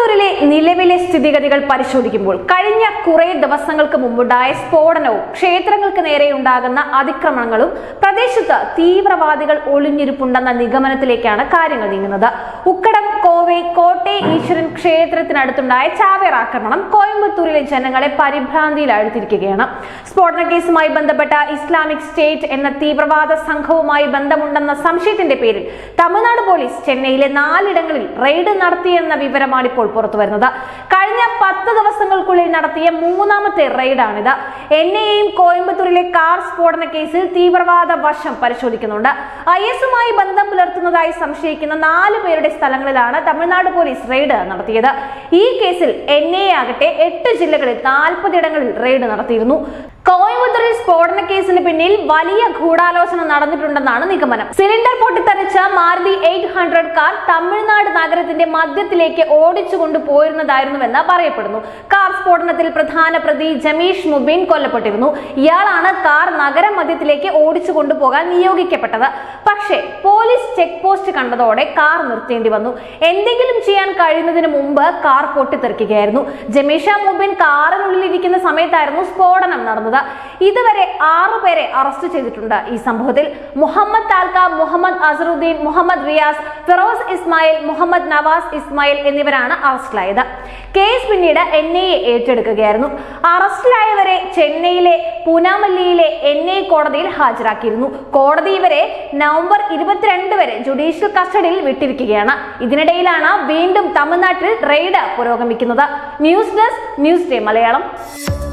കോയമ്പത്തൂരിലെ നിലവിലെ സ്ഥിതിഗതികൾ പരിശോധിക്കുമ്പോൾ കഴിഞ്ഞ കുറെ ദിവസങ്ങൾക്ക് മുമ്പുണ്ടായ സ്ഫോടനവും ക്ഷേത്രങ്ങൾക്ക് നേരെയുണ്ടാകുന്ന അതിക്രമണങ്ങളും പ്രദേശത്ത് തീവ്രവാദികൾ ഒളിഞ്ഞിരിപ്പുണ്ടെന്ന നിഗമനത്തിലേക്കാണ് കാര്യങ്ങൾ നീങ്ങുന്നത് ഉക്കടം കോവെ കോട്ടെ ഈശ്വരൻ ക്ഷേത്രത്തിനടുത്തുണ്ടായ ചാവേർ ആക്രമണം കോയമ്പത്തൂരിലെ ജനങ്ങളെ പരിഭ്രാന്തിയിലാഴ്ത്തിയിരിക്കുകയാണ് സ്ഫോടന കേസുമായി ബന്ധപ്പെട്ട ഇസ്ലാമിക് സ്റ്റേറ്റ് എന്ന തീവ്രവാദ സംഘവുമായി ബന്ധമുണ്ടെന്ന സംശയത്തിന്റെ പേരിൽ തമിഴ്നാട് പോലീസ് ചെന്നൈയിലെ നാലിടങ്ങളിൽ റെയ്ഡ് നടത്തിയെന്ന വിവരമാണ് ഇപ്പോൾ പുറത്തുവരുന്നത് കഴിഞ്ഞ പത്ത് ദിവസങ്ങൾക്കുള്ളിൽ നടത്തിയ മൂന്നാമത്തെ റെയ്ഡാണിത് എൻ ഐയും കോയമ്പത്തൂരിലെ കാർ സ്ഫോടന കേസിൽ തീവ്രവാദ വശം പരിശോധിക്കുന്നുണ്ട് ഐ എസുമായി ബന്ധം പുലർത്തുന്നതായി സംശയിക്കുന്ന നാല് പേരുടെ സ്ഥലങ്ങളിലാണ് തമിഴ്നാട് പോലീസ് റെയ്ഡ് നടത്തിയത് ഈ കേസിൽ എൻ ഐ ആകട്ടെ എട്ട് ജില്ലകളിൽ നാൽപ്പതിടങ്ങളിൽ റെയ്ഡ് നടത്തിയിരുന്നു കോയമ്പത്തൂരിൽ സ്ഫോടന കേസിന് പിന്നിൽ വലിയ ഗൂഢാലോചന നടന്നിട്ടുണ്ടെന്നാണ് നിഗമനം സിലിണ്ടർ പൊട്ടിത്തെറിച്ച Maruti eight hundred car Tamil Nadu നഗരത്തിന്റെ മധ്യത്തിലേക്ക് ഓടിച്ചുകൊണ്ട് പോയിരുന്നതായിരുന്നുവെന്ന് പറയപ്പെടുന്നു കാർ സ്ഫോടനത്തിൽ പ്രധാന പ്രതി ജമീഷ് മുബീൻ കൊല്ലപ്പെട്ടിരുന്നു ഇയാളാണ് കാർ നഗരമധ്യത്തിലേക്ക് ഓടിച്ചു കൊണ്ടുപോകാൻ നിയോഗിക്കപ്പെട്ടത് പക്ഷേ പോലീസ് ചെക്ക് പോസ്റ്റ് കണ്ടതോടെ കാർ നിർത്തേണ്ടി വന്നു എന്തെങ്കിലും ചെയ്യാൻ കഴിയുന്നതിന് മുമ്പ് കാർ പൊട്ടിത്തെറിക്കുകയായിരുന്നു ജമീഷ മുബീൻ കാറിനുള്ളിൽ ഇരിക്കുന്ന സമയത്തായിരുന്നു സ്ഫോടനം നടന്നത് ഇതുവരെ ആറു പേരെ അറസ്റ്റ് ചെയ്തിട്ടുണ്ട് ഈ സംഭവത്തിൽ മുഹമ്മദ് താൽക്ക മുഹമ്മദ് അസറുദ്ദീൻ മുഹമ്മദ് റിയാസ് ഫിറോസ് ഇസ്മായിൽ മുഹമ്മദ് നവാസ് ഇസ്മായിൽ എന്നിവരാണ് അറസ്റ്റിലായത് കേസ് പിന്നീട് എൻ ഐ എ ഏറ്റെടുക്കുകയായിരുന്നു അറസ്റ്റിലായവരെ ചെന്നൈയിലെ പൂനാമല്ലിയിലെ എൻ ഐ കോടതിയിൽ ഹാജരാക്കിയിരുന്നു കോടതി ഇവരെ നവംബർ ഇരുപത്തിരണ്ട് വരെ ജുഡീഷ്യൽ കസ്റ്റഡിയിൽ വിട്ടിരിക്കുകയാണ് ഇതിനിടയിലാണ് വീണ്ടും തമിഴ്നാട്ടിൽ റെയ്ഡ് പുരോഗമിക്കുന്നത് news desk news day Malayalam